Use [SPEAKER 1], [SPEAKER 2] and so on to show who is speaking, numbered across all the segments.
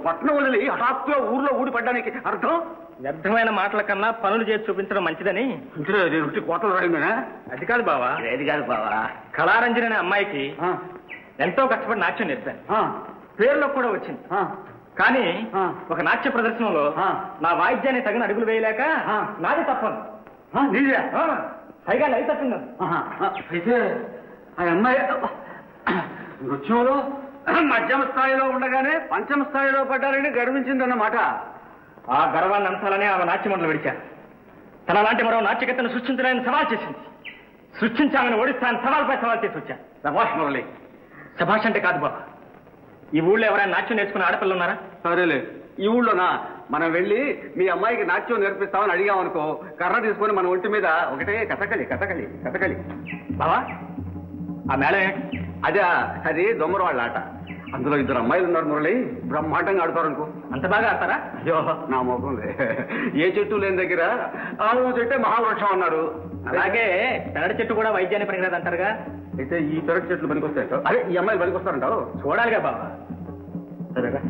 [SPEAKER 1] పట్నం వదిలి హఠాత్తుగా ఊర్లో ఊడిపడ్డానికి అర్థం
[SPEAKER 2] వ్యర్థమైన మాటల కన్నా పనులు చేసి చూపించడం మంచిదని
[SPEAKER 1] ఇంట్లో రుచి కోతలు రాయమేనా
[SPEAKER 2] అది కాదు బావా
[SPEAKER 1] ఏది కాదు బావా
[SPEAKER 2] కళారంజని అనే అమ్మాయికి
[SPEAKER 1] ఆ,
[SPEAKER 2] ఎంతో కష్టపడి నాట్యం నేర్పాను
[SPEAKER 1] ఆ,
[SPEAKER 2] పేరులో కూడా వచ్చింది
[SPEAKER 1] ఆ,
[SPEAKER 2] కానీ
[SPEAKER 1] ఆ.
[SPEAKER 2] ఒక నాట్య ప్రదర్శనలో
[SPEAKER 1] ఆ.
[SPEAKER 2] నా వాయిద్యాన్ని తగిన అడుగులు వేయలేక
[SPEAKER 1] ఆ.
[SPEAKER 2] నాది తప్పను
[SPEAKER 1] ఆ, నీదే
[SPEAKER 2] ఆ, పైగా లై తప్పింది
[SPEAKER 1] ఆహా, ఆ, అయితే ఆ అమ్మాయి నృత్యంలో మధ్యమ స్థాయిలో ఉండగానే పంచమ స్థాయిలో పడ్డారని గర్వించిందన్నమాట
[SPEAKER 2] ఆ గర్వాన్ని అంశాలనే ఆమె నాట్యమండలి విడిచారు తన లాంటి మరో నాట్యకత్తను సృష్టించలేని సవాల్ చేసింది సృష్టించామని ఓడిస్తాను సవాల్పై సవాల్ చేసి వచ్చాను
[SPEAKER 1] సభాష్ మురళి
[SPEAKER 2] సభాష్ అంటే కాదు బాబా ఈ ఊళ్ళో ఎవరైనా నాట్యం నేర్చుకున్న ఆడపిల్లలు ఉన్నారా
[SPEAKER 1] సరేలే ఈ ఊళ్ళోనా మనం వెళ్ళి మీ అమ్మాయికి నాట్యం నేర్పిస్తామని అడిగామనుకో కర్ర తీసుకొని మన ఒంటి మీద ఒకటే కథకలి కథకలి కథకలి
[SPEAKER 2] బావా ఆ మేళం ఏంటి?
[SPEAKER 1] అదే అది దొమ్మర వాళ్ళ ఆట అందులో ఇద్దరు అమ్మాయిలు ఉన్నారు మురళి బ్రహ్మాండంగా ఆడతారు అనుకో
[SPEAKER 2] అంత బాగా ఆడతారా
[SPEAKER 1] అయ్యో నా మోకం ఏ చెట్టు లేని దగ్గర ఆవు చెట్టే మహావృక్షం అన్నారు
[SPEAKER 2] అలాగే పెరడి చెట్టు కూడా వైద్యాన్ని పనికిరాదు అంటారుగా
[SPEAKER 1] అయితే ఈ పెరటి చెట్లు పనికొస్తాయి అదే ఈ అమ్మాయిలు పనికొస్తారంటావు
[SPEAKER 2] చూడాలిగా బాబా
[SPEAKER 1] సరేగా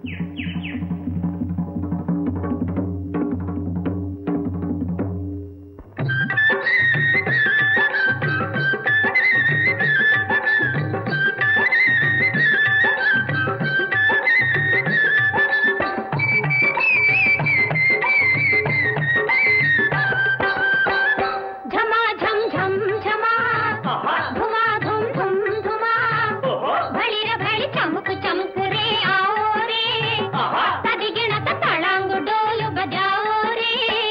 [SPEAKER 3] झमा झम झम झमा धुमा धुम धुम धुमा भली रे भली चमक चमक रे आओ रे तदी गिणत तड़ांग डोल बजाओ रे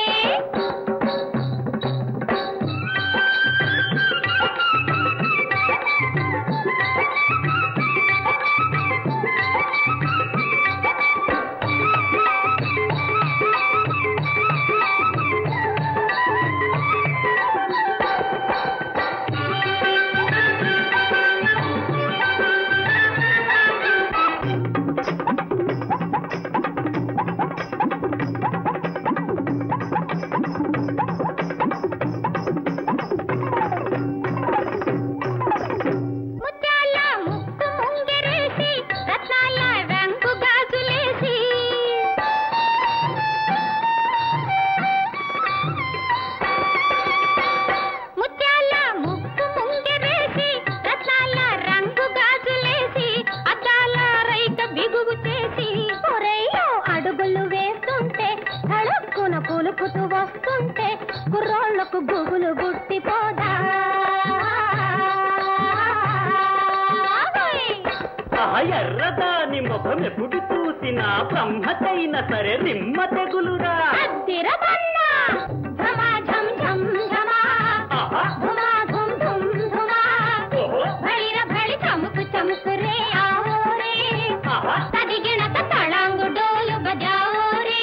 [SPEAKER 3] ముత్యాల ముక్కు ముంగెరేసి రత్నాల రంగు గాజులేసి ముత్యాల ముక్కు ముంగెరేసి రత్నాల రంగు గాజులేసి అద్దాల రైక బిగువు చేసి ఒరేయో అడుగులు వేస్తుంటే తళుక్కున పులుకుతూ వస్తుంటే కుర్రోళ్లకు గుబులు గుట్టిపోదా
[SPEAKER 2] ఎర్రదాని ముఖం ఎప్పుడు చూసినా బ్రహ్మతైన సరే రిమ్మ తెగులురా
[SPEAKER 3] అద్దిరబన్నా ఝమా ఝం ఝం ఝమా ధుమా ధుమ్ ధుమ్ ధుమా భళిర భళి చముకు చముకు రే ఆవో రే తదిగిణత తళాంగు డోలు బజావో రే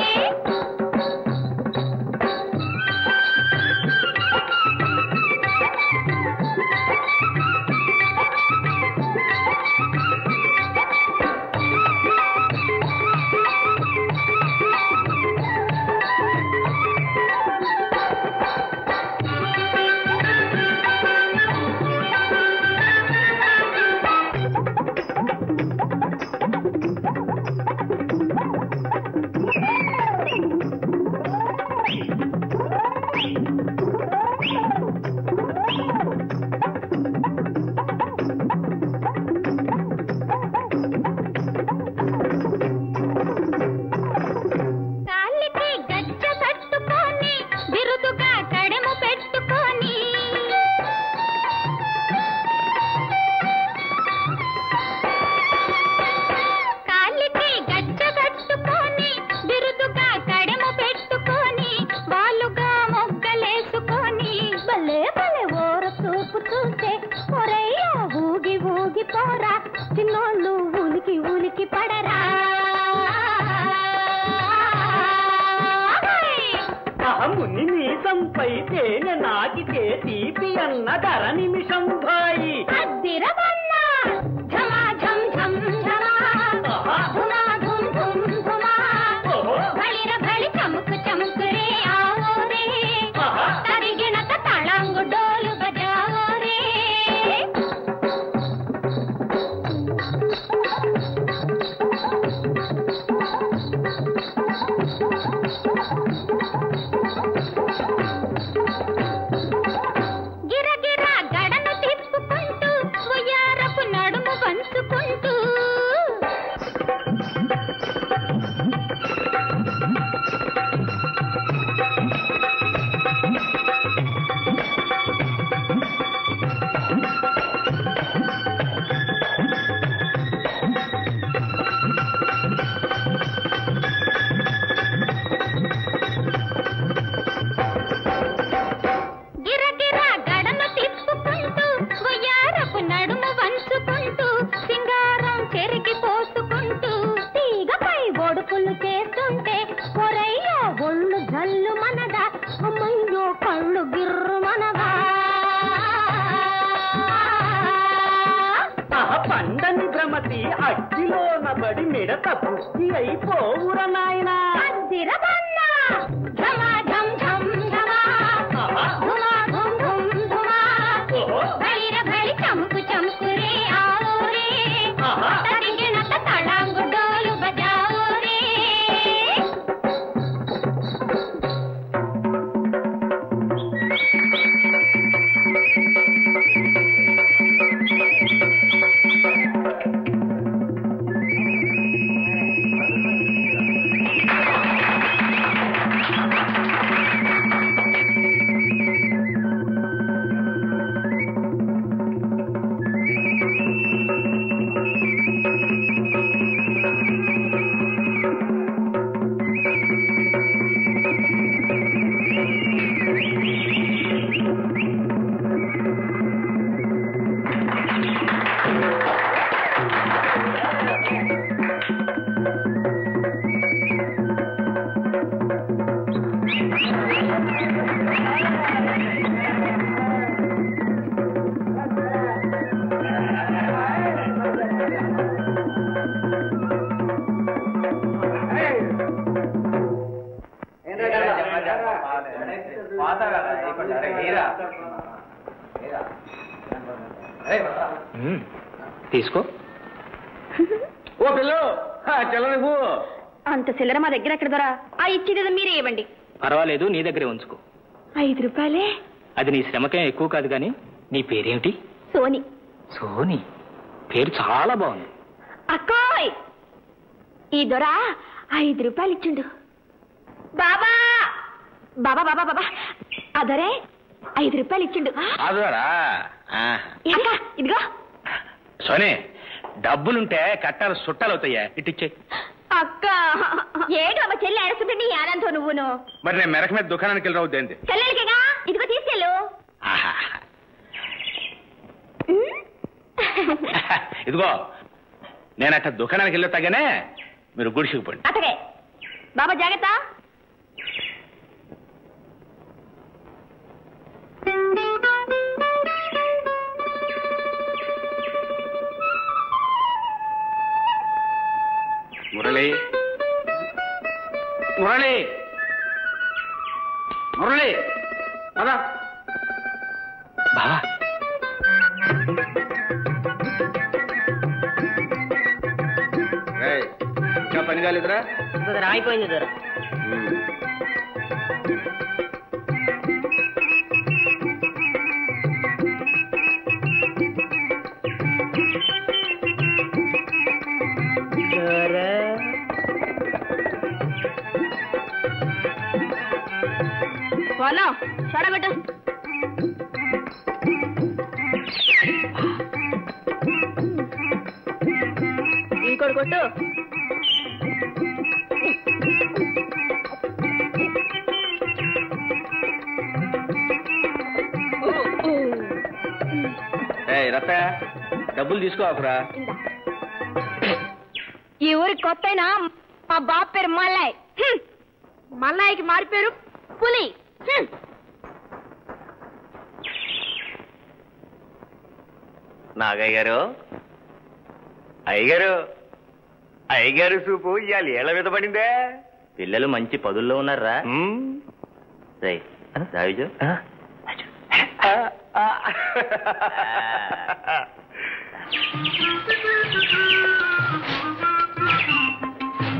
[SPEAKER 3] కాలికి గజ్జ కట్టుకొని బిరుదుగా కడెము పెట్టుకొని కాలికి గజ్జ కట్టుకొని బిరుదుగా కడెము పెట్టుకొని బాలుగా మొగ్గలేసుకొని భలే భలే ఓర చూపు చూసే ఒరయ్యా ఊగి ఊగి పోరా చిన్నోళ్ళు ఉలికి ఉలికి పడరా
[SPEAKER 2] ముని నీసంపై తేనె నాకితే తీపి అన్న ధర నిమిషం భాయి
[SPEAKER 3] అద్దిరబన్నా ఝమా ఝం ఝం ఝమా ధుమా ధుమ్ ధుమ్ ధుమా భళిర భళి చముకు చముకు రే ఆవో రే తరిగిణత తళంగు డోలు బజావో రే గిరగిర గడను తిప్పుకుంటూ ఉయ్యారపు నడుము వంచుకుంటూ సింగారం చెరికి పోసుకుంటూ తీగపై ఒడుపులు చేస్తుంటే ఒరయ్యో ఒళ్ళు జల్లు మనదా అమ్మయ్యో కళ్ళు గిర్రు మనదా
[SPEAKER 2] పండని భ్రమతి అగ్గిలో నబడి మిడత పుష్టి అయిపోవుర నాయనా
[SPEAKER 3] అద్దిరబన్న ఝమా ఝం ఝం ఝమా ధుమా ధుమ్ ధుమ్ ధుమా భైర భై చముకు చముకు రే ఆవో రే తరిగిణత తళాంగు డోలు బజావో రే
[SPEAKER 2] తీసుకో
[SPEAKER 1] ఓ పిల్లు చెల్లని పో
[SPEAKER 3] అంత చిల్లర మా దగ్గర ఎక్కడ దొరా ఆ ఇచ్చేది మీరే ఇవ్వండి
[SPEAKER 2] పర్వాలేదు నీ దగ్గరే ఉంచుకో
[SPEAKER 3] ఐదు రూపాయలే
[SPEAKER 2] అది నీ శ్రమకేం ఎక్కువ కాదు కానీ నీ పేరేమిటి
[SPEAKER 3] సోని
[SPEAKER 2] సోని పేరు చాలా బాగుంది
[SPEAKER 3] అక్కోయ్ ఈ దొర ఐదు రూపాయలు ఇచ్చిండు బాబా బాబా బాబా బాబా ఆ దొరే ఐదు రూపాయలు ఇచ్చిండు
[SPEAKER 4] అదరా
[SPEAKER 3] అక్క ఇదిగో
[SPEAKER 4] సోని డబ్బులుంటే కట్టాలు సుట్టాలవుతాయా ఇటిచ్చే
[SPEAKER 3] అక్క ఏడు అమ్మ చెల్లి ఏడుస్తుంటే నీ ఆనంతో నువ్వును
[SPEAKER 4] మరి నేను మెరక మీద దుకాణానికి వెళ్ళి రావద్దు ఏంటి
[SPEAKER 3] చెల్లెలికేగా ఇదిగో తీసుకెళ్ళు
[SPEAKER 4] ఆహా.
[SPEAKER 3] ఉమ్.
[SPEAKER 4] ఇదిగో నేను అట్ట దుకాణానికి వెళ్ళి తగ్గనే మీరు గుడిసికి పోండి
[SPEAKER 3] అతగే బాబా జాగ్రత్త
[SPEAKER 4] మురళి మురళి
[SPEAKER 1] మురళి పదా
[SPEAKER 2] బావా
[SPEAKER 4] రేయ్, ఇంకా పని కాలేదురా
[SPEAKER 2] అయిపోయింది దొర
[SPEAKER 3] పోనా చూడబెట్టు ఇంకోటి కొట్టు
[SPEAKER 4] ఏయ్ రత్త డబ్బులు తీసుకోకురా
[SPEAKER 3] ఈ ఊరి కొత్తైనా మా బాబు పేరు మల్లాయ్ హ్మ్. మల్లాయికి మారి పేరు పులి హ్మ్.
[SPEAKER 4] నాగయ్య గారు అయ్యగారు అయ్యగారు చూపు ఇవాళ ఏళ్ళ మీద పడిందే
[SPEAKER 2] పిల్లలు మంచి పదుల్లో ఉన్నారా రేయ్ రావిజు
[SPEAKER 4] ఆ, ఆ.